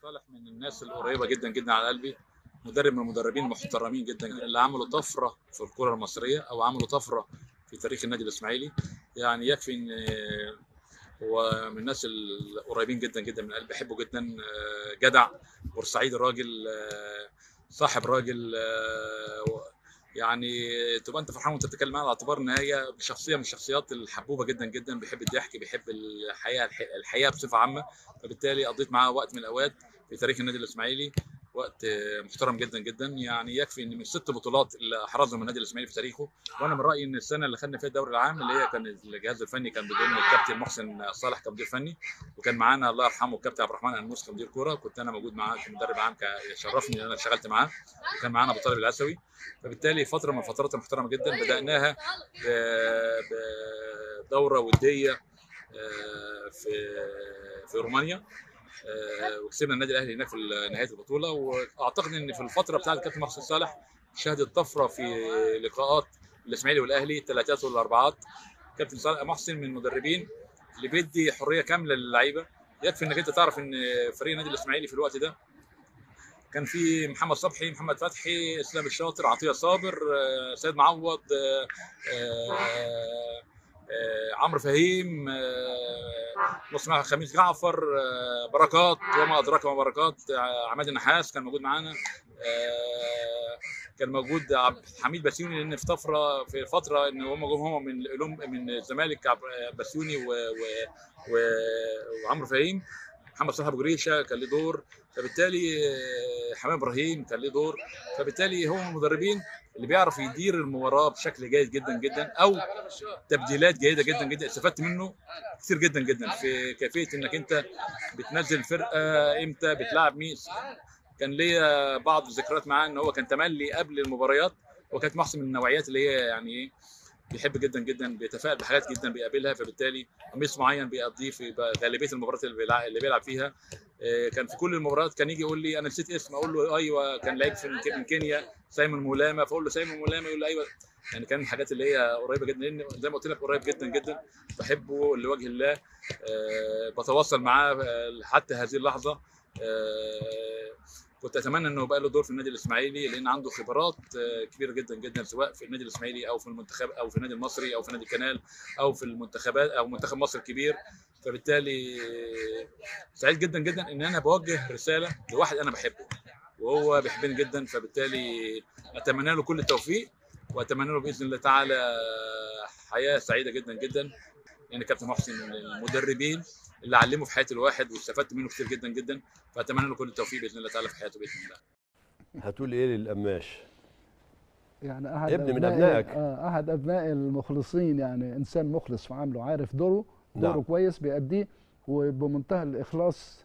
صالح من الناس القريبه جدا جدا على قلبي مدرب من المدربين المحترمين جدا اللي عملوا طفره في الكره المصريه او عملوا طفره في تاريخ النادي الاسماعيلي يعني يكفي ان هو من الناس القريبين جدا جدا من قلبي بحبه جدا آه، جدع بورسعيد الراجل آه، صاحب راجل آه، يعني تبقى انت فرحان وانت بتتكلم معاه على اعتبار ان هي شخصيه من الشخصيات الحبوبه جدا جدا بيحب الضحك بيحب الحياه الحياه بصفه عامه فبالتالي قضيت معاه وقت من الاوقات في تاريخ النادي الاسماعيلي وقت محترم جدا جدا يعني يكفي ان من ست بطولات اللي احرزهم النادي الاسماعيلي في تاريخه وانا من رايي ان السنه اللي خدنا فيها الدوري العام اللي هي كان الجهاز الفني كان بدون الكابتن محسن صالح كمدير فني وكان معانا الله يرحمه الكابتن عبد الرحمن انوس كمدير كوره كنت انا موجود معاه كمدرب عام شرفني ان انا اشتغلت معاه وكان معانا ابو طالب العسوي فبالتالي فتره من الفترات المحترمه جدا بداناها بدوره وديه في في رومانيا وكسبنا النادي الاهلي هناك في نهايه البطوله واعتقد ان في الفتره بتاعت الكابتن محسن صالح شهدت طفره في لقاءات الاسماعيلي والاهلي الثلاثات والاربعات كابتن صالح محسن من المدربين اللي بيدي حريه كامله للعيبه يكفي انك انت تعرف ان فريق النادي الاسماعيلي في الوقت ده كان في محمد صبحي محمد فتحي اسلام الشاطر عطيه صابر سيد معوض عمرو فهيم نص ملعب خميس جعفر بركات وما ادراك ما بركات عماد النحاس كان موجود معانا كان موجود عبد الحميد بسيوني لان في طفره في فتره ان هم جم هم من من الزمالك بسيوني و... و... وعمرو فهيم محمد صلاح ابو جريشه كان له دور فبالتالي حمام ابراهيم كان له دور فبالتالي هو من المدربين اللي بيعرف يدير المباراه بشكل جيد جدا جدا او تبديلات جيده جدا جدا استفدت منه كثير جدا جدا في كيفيه انك انت بتنزل فرقه امتى بتلعب مين كان ليا بعض الذكريات معاه ان هو كان تملي قبل المباريات وكانت محسن من النوعيات اللي هي يعني ايه بيحب جدا جدا بيتفائل بحاجات جدا بيقابلها فبالتالي قميص معين بيقضيه في غالبيه المباريات اللي بيلعب, اللي بيلعب فيها كان في كل المباريات كان يجي يقول لي انا نسيت اسم اقول له ايوه كان لعيب من كينيا سايمون مولاما فاقول له سايمون مولاما يقول لي ايوه يعني كان الحاجات اللي هي قريبه جدا لان زي ما قلت لك قريب جدا جدا بحبه لوجه الله أه بتواصل معاه حتى هذه اللحظه أه كنت اتمنى انه يبقى له دور في النادي الاسماعيلي لان عنده خبرات كبيره جدا جدا سواء في النادي الاسماعيلي او في المنتخب او في النادي المصري او في نادي الكنال او في المنتخبات او منتخب مصر الكبير فبالتالي سعيد جدا جدا ان انا بوجه رساله لواحد انا بحبه وهو بيحبني جدا فبالتالي اتمنى له كل التوفيق واتمنى له باذن الله تعالى حياه سعيده جدا جدا يعني كابتن محسن من المدربين اللي علمه في حياه الواحد واستفدت منه كتير جدا جدا فاتمنى له كل التوفيق باذن الله تعالى في حياته باذن الله. هتقول ايه للقماش؟ يعني احد ابن من ابنائك آه احد ابنائي المخلصين يعني انسان مخلص في عمله عارف دوره دوره نعم. كويس بيأديه وبمنتهى الاخلاص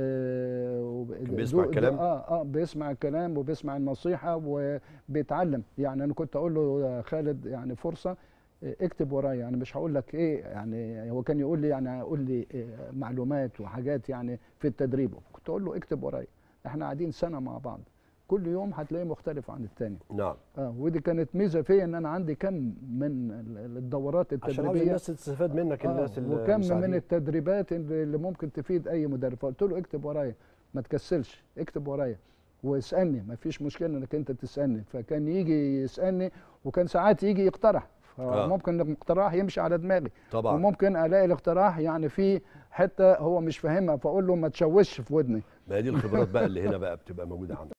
آه بيسمع الكلام اه اه بيسمع الكلام وبيسمع النصيحه وبيتعلم يعني انا كنت اقول له خالد يعني فرصه اكتب ورايا يعني مش هقول لك ايه يعني هو كان يقول لي يعني قول لي معلومات وحاجات يعني في التدريب كنت اقول له اكتب ورايا احنا قاعدين سنه مع بعض كل يوم هتلاقيه مختلف عن الثاني نعم اه ودي كانت ميزه فيا ان انا عندي كم من الدورات التدريبيه عشان الناس تستفاد منك آه الناس وكم من التدريبات اللي ممكن تفيد اي مدرب فقلت له اكتب ورايا ما تكسلش اكتب ورايا واسالني ما فيش مشكله انك انت تسالني فكان يجي يسالني وكان ساعات يجي يقترح فممكن الاقتراح يمشي على دماغي طبعا وممكن الاقي الاقتراح يعني في حته هو مش فاهمها فاقول له ما تشوش في ودني ما هي دي الخبرات بقى اللي هنا بقى بتبقى موجوده عندك